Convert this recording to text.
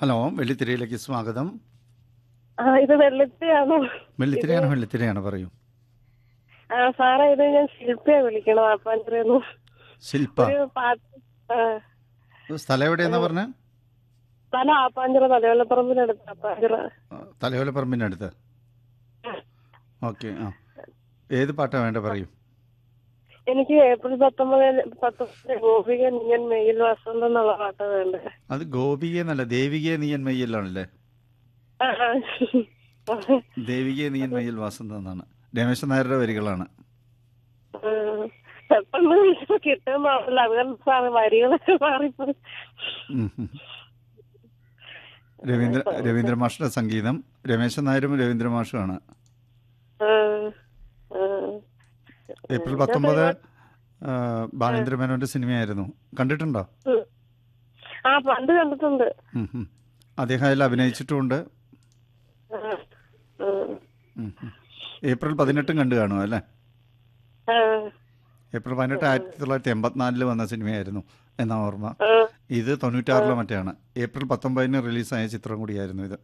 Hello വെള്ളിത്തിരയിലേക്ക് സ്വാഗതം ആ ഇത് വെള്ളത്തിയാണോ വെള്ളിത്തിരയാണ് വെള്ളിത്തിരയാണ് പറയൂ ആ സാറേ ഇത് ഞാൻ ശില്പയെ വിളിക്കണം ആപ്പാഞ്ചിറന്ന് ശില്പ ഒരു പാട്ട് ആ, സ്ഥലം എവിടെയെന്നാ പറഞ്ഞ സ്ഥലം ആപ്പാഞ്ചിറ തലയോലപ്പറമ്പിനടുത്ത് ആപ്പാഞ്ചിറ തലയോലപ്പറമ്പിൻ്റെ അടുത്ത് ഓക്കെ ആ ഏത് പാട്ടാണ് വേണ്ട പറയൂ എനിക്ക് ഏപ്രിൽ പത്തൊമ്പതിന് പത്തൊമ്പത് ഗോപിക നീയൻ മെയിൽ വസന്തം എന്നുള്ള പാട്ട് വേണ്ടത് അത് ഗോപിക എന്നല്ല ദേവികയെ നീയൻ മെയ്യലാണല്ലേ ആ, ആ. ദേവികയെ നീയൻ മെയ്യൽ വാസന്ത എന്നാണ് രമേശൻ നായരുടെ വരികളാണ് ആ, പെട്ടെന്ന് കിട്ടുന്നില്ല അതുകൊണ്ട് സാറ് വരികളൊക്കെ മാറിപ്പോയി ഉം, ഉം. രവീന്ദ്ര രവീന്ദ്ര മാഷിന്റെ സംഗീതം രമേശൻ നായരും രവീന്ദ്ര മാഷുമാണ് ആ, ആ. ഏപ്രിൽ പത്തൊമ്പത് ആ, ബാലേന്ദ്ര മേനോന്റെ സിനിമയായിരുന്നു കണ്ടിട്ടുണ്ടോ ഉം. ആ പണ്ട് കണ്ടിട്ടുണ്ട് ഉം, ഉം. അദ്ദേഹം അതിൽ അഭിനയിച്ചിട്ടുമുണ്ട് ആ, ആ. ഉം, ഉം. ഏപ്രിൽ പതിനെട്ടും കണ്ടു കാണും അല്ലേ ആ, ഏപ്രിൽ പതിനെട്ട് ആയിരത്തി തൊള്ളായിരത്തി എൺപത്തിനാലില് വന്ന സിനിമയായിരുന്നു എന്നാ ഓർമ്മ ആ. ഇത് തൊണ്ണൂറ്റാറിലോ മറ്റാണ് ഏപ്രിൽ പത്തൊമ്പതിന് റിലീസായ ചിത്രം കൂടിയായിരുന്നു ഇത്